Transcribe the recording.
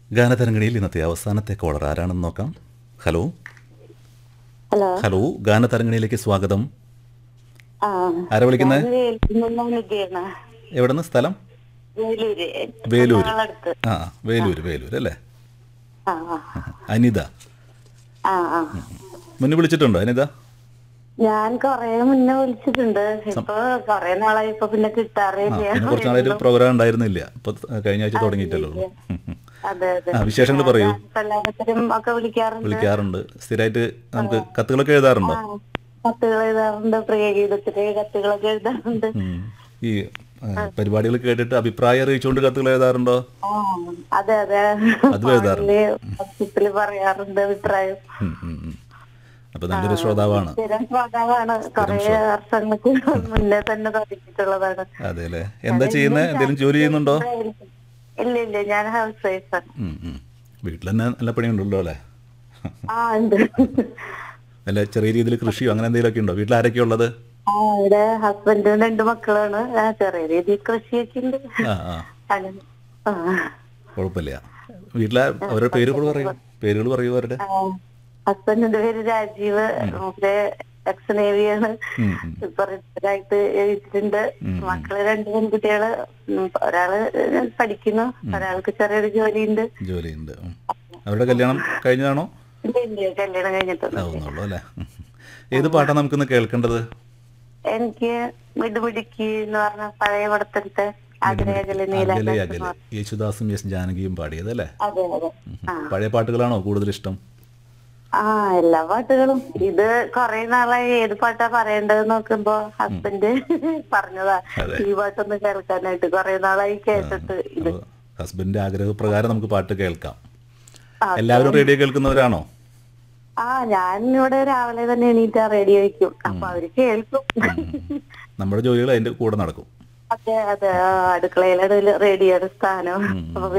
ഗാനതരംഗണിയിൽ ഇന്നത്തെ അവസാനത്തെ കോളർ ആരാണെന്ന് നോക്കാം ഹലോ ഹലോ ഹലോ ഗാനതരംഗണിയിലേക്ക് സ്വാഗതം ആ ആരാ വിളിക്കുന്നത് ഞാൻ വേലൂരിൽ നിന്നാണ് വിദ്യയാണ്. എവിടെ നിന്ന് സ്ഥലം വേലൂര് വേലൂര്. ഞങ്ങളടുത്ത്. ആ വേലൂര് വേലൂര് അല്ലേ ആ ആ അനിത ആ ആ മുന്നേ വിളിച്ചിട്ടുണ്ടോ അനിത ഞാൻ കൊറേ മുന്നേ വിളിച്ചിട്ടുണ്ട് ഇപ്പൊ കൊറേ നാളായി ഇപ്പൊ പിന്നെ ആ കിട്ടാറില്ല പിന്നെ കുറച്ച് നാളായിട്ട് പ്രോഗ്രാം ഉണ്ടായിരുന്നില്ല ഇപ്പൊ കഴിഞ്ഞ ആഴ്ച തുടങ്ങിയിട്ടല്ലോ ഉള്ളൂ. ഉം, ഉം. അതെ അതെ ആ വിശേഷങ്ങൾ പറയൂ കല്യാണത്തിനും ഒക്കെ വിളിക്കാറുണ്ട് വിളിക്കാറുണ്ട് സ്ഥിരമായിട്ട് നമുക്ക് കത്തുകളൊക്കെ എഴുതാറുണ്ടോ ആ, കത്തുകൾ എഴുതാറുണ്ട് പ്രിയ ഗീതത്തിന് കത്തുകളൊക്കെ എഴുതാറുണ്ട് ഉം. ഈ ആ, പരിപാടികൾ കേട്ടിട്ട് അഭിപ്രായം അറിയിച്ചുകൊണ്ട് കത്തുകൾ എഴുതാറുണ്ടോ ആ അതെ അതെ അതും എഴുതാറുണ്ട്. ഫോണില് പറയാറുണ്ട് അഭിപ്രായം ഉം, ഉം, ഉം. അപ്പൊ നല്ലൊരു ശ്രോതാവാണ് സ്ഥിരം ശ്രോതാവാണ് കൊറേ വർഷങ്ങൾക്ക് മുന്നേ തന്നെ തുടങ്ങിയിട്ടുള്ളതാണ് അതെ അല്ലേ എന്താ ചെയ്യുന്നത് എന്തെങ്കിലും ജോലി ചെയ്യുന്നുണ്ടോ ഇല്ല ഇല്ല ഞാൻ ഹൗസ് വൈഫാണ് ഉം, ഉം. വീട്ടിൽ തന്നെ നല്ല പണിയുണ്ടല്ലോ അല്ലേ ആ ഉണ്ട് അല്ല ചെറിയ രീതിയിൽ കൃഷിയോ അങ്ങനെ എന്തെങ്കിലുമൊക്കെ ഉണ്ടോ വീട്ടിൽ ആരൊക്കെയാ ഉള്ളത് ആ ഇവിടെ ഹസ്ബൻഡും രണ്ട് മക്കളാണ് ആ, ചെറിയ രീതിയിൽ കൃഷിയൊക്കെ ഉണ്ട് ആ ആ അങ്ങനെ ആ കുഴപ്പമില്ല വീട്ടിലെ അവരുടെ പേരുകൾ പറയൂ പേരുകൾ പറയൂ അവരുടെ ആ, ഹസ്ബൻഡിന്റെ പേര് രാജീവ് മൂപ്പര് എക്സ് നേവിയാണ് ഉം, ഉം. ഇപ്പൊ റിട്ടയറായിട്ട് എഴുതിയിട്ടുണ്ട് മക്കള് രണ്ട് പെൺകുട്ടികള് ഉം, ഒരാള് പഠിക്കുന്നു ഒരാൾക്ക് ചെറിയൊരു ജോലിയുണ്ട് ജോലിയുണ്ട് ഉം. അവരുടെ കല്യാണം കഴിഞ്ഞതാണോ ഇല്ല, ഇല്ല, കല്യാണം കഴിഞ്ഞിട്ടുണ്ട് ആവുന്നുള്ളൂ അല്ലേ ഉം. ഏത് പാട്ടാണ് നമുക്കിന്ന് കേൾക്കേണ്ടത് എനിക്ക് മിടുമിടുക്കി എന്ന് പറഞ്ഞ പഴയ പടത്തിലത്തെ ആഗ്രഹകല അകലെ നീല അകലെ യേശുദാസും എസ് ജാനകിയും പാടിയത് അല്ലേ അതെ അതെ ആ പഴയ പാട്ടുകളാണോ കൂടുതൽ ഇഷ്ടം ആ എല്ലാ പാട്ടുകളും ഇത് കൊറേ നാളായി ഏത് പാട്ടാ പറയേണ്ടത് നോക്കുമ്പോ ഹസ്ബൻഡ് പറഞ്ഞതാ ഈ പാട്ടൊന്ന് കേൾക്കാനായിട്ട് കൊറേ നാളായി കേട്ടിട്ട് ഇത് അപ്പോൾ ഹസ്ബൻഡിന്റെ ആഗ്രഹപ്രകാരം നമുക്ക് പാട്ട് കേൾക്കാം ആ. എല്ലാവരും റേഡിയോ കേൾക്കുന്നവരാണോ ആ ഞാൻ ഇവിടെ രാവിലെ തന്നെ എണീറ്റാ റേഡിയോ വയ്ക്കും അപ്പൊ അവര് കേൾക്കും നമ്മുടെ ജോലികൾ അതിന്റെ കൂടെ നടക്കും അതെ അതെ ആ, അടുക്കളയിലാണ് റേഡിയോയുടെ സ്ഥാനം അപ്പൊ